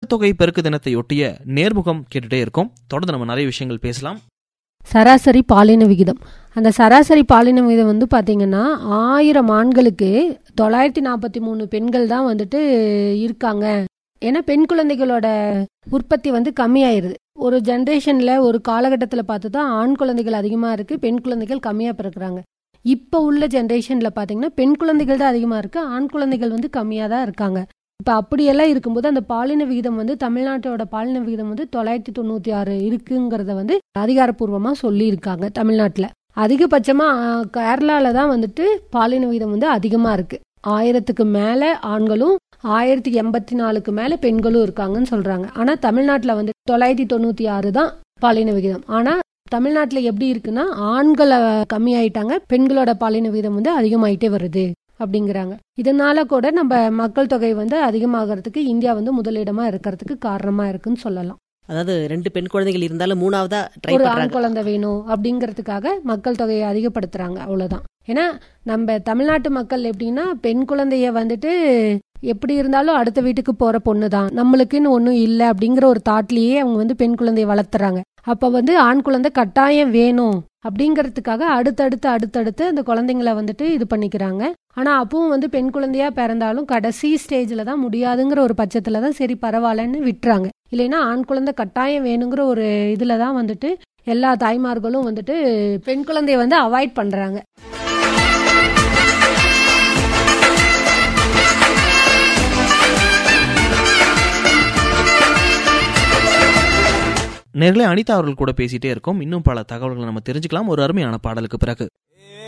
தொகை பெருக்கு தினத்தையொட்டிய நேர்முகம் கேட்டுட்டே இருக்கோம் தொடர்ந்து நம்ம நிறைய விஷயங்கள் பேசலாம் சராசரி பாலின விகிதம் அந்த சராசரி பாலின விகிதம் வந்து பாத்தீங்கன்னா ஆயிரம் ஆண்களுக்கு தொள்ளாயிரத்தி நாற்பத்தி மூணு பெண்கள் தான் வந்துட்டு இருக்காங்க ஏன்னா பெண் குழந்தைகளோட உற்பத்தி வந்து கம்மியாயிருது ஒரு ஜென்ரேஷன்ல ஒரு காலகட்டத்தில் பார்த்து தான் ஆண் குழந்தைகள் அதிகமாக இருக்கு பெண் குழந்தைகள் கம்மியாக பிறக்குறாங்க இப்போ உள்ள ஜென்ரேஷன்ல பாத்தீங்கன்னா பெண் குழந்தைகள் தான் அதிகமாக இருக்கு ஆண் குழந்தைகள் வந்து கம்மியாக தான் இருக்காங்க இப்போ அப்படியெல்லாம் இருக்கும்போது அந்த பாலின விகிதம் வந்து தமிழ்நாட்டோட பாலின விகிதம் வந்து தொள்ளாயிரத்தி தொண்ணூற்றி ஆறு இருக்குங்கிறத வந்து அதிகாரப்பூர்வமாக சொல்லியிருக்காங்க தமிழ்நாட்டில் அதிகபட்சமாக கேரளாவில் தான் வந்துட்டு பாலின விகிதம் வந்து அதிகமாக இருக்கு ஆயிரத்துக்கு மேலே ஆண்களும் ஆயிரத்தி எண்பத்தி நாலுக்கு மேலே பெண்களும் இருக்காங்கன்னு சொல்றாங்க ஆனால் தமிழ்நாட்டில் வந்து தொள்ளாயிரத்தி தொண்ணூற்றி ஆறு தான் பாலின விகிதம் ஆனால் தமிழ்நாட்டில் எப்படி இருக்குன்னா ஆண்களை கம்மியாயிட்டாங்க பெண்களோட பாலின விகிதம் வந்து அதிகமாயிட்டே வருது அப்படிங்கிறாங்க இதனால கூட நம்ம மக்கள் தொகை வந்து அதிகமாகிறதுக்கு இந்தியா வந்து முதலிடமா இருக்கிறதுக்கு காரணமா இருக்குன்னு சொல்லலாம் அதாவது ரெண்டு பெண் குழந்தைகள் இருந்தாலும் மூணாவதா ட்ரை ஒரு ஆண் பண்றாங்க குழந்தை வேணும் அப்படிங்கிறதுக்காக மக்கள் தொகையை அதிகப்படுத்துறாங்க அவ்வளவுதான் ஏன்னா நம்ம தமிழ்நாட்டு மக்கள் எப்படின்னா பெண் குழந்தைய வந்துட்டு எப்படி இருந்தாலும் அடுத்த வீட்டுக்கு போற பொண்ணு தான் நம்மளுக்குன்னு ஒன்றும் இல்லை அப்படிங்கிற ஒரு தாட்லயே அவங்க வந்து பெண் குழந்தைய வளர்த்துறாங்க அப்ப வந்து ஆண் குழந்தை கட்டாயம் வேணும் அப்படிங்கிறதுக்காக அடுத்தடுத்து அடுத்தடுத்து அந்த குழந்தைங்களை வந்துட்டு இது பண்ணிக்கிறாங்க ஆனா அப்பவும் வந்து பெண் குழந்தையா பிறந்தாலும் கடைசி ஸ்டேஜ்ல தான் முடியாதுங்கிற ஒரு பட்சத்துல தான் சரி பரவாயில்லன்னு விட்டுறாங்க இல்லைன்னா ஆண் குழந்தை கட்டாயம் வேணுங்கிற ஒரு இதுல தான் வந்துட்டு எல்லா தாய்மார்களும் வந்துட்டு பெண் குழந்தைய வந்து அவாய்ட் பண்றாங்க நேர்களே அனிதா அவர்கள் கூட பேசிட்டே இருக்கோம் இன்னும் பல தகவல்களை நம்ம தெரிஞ்சுக்கலாம் ஒரு அருமையான பாடலுக்கு பிறகு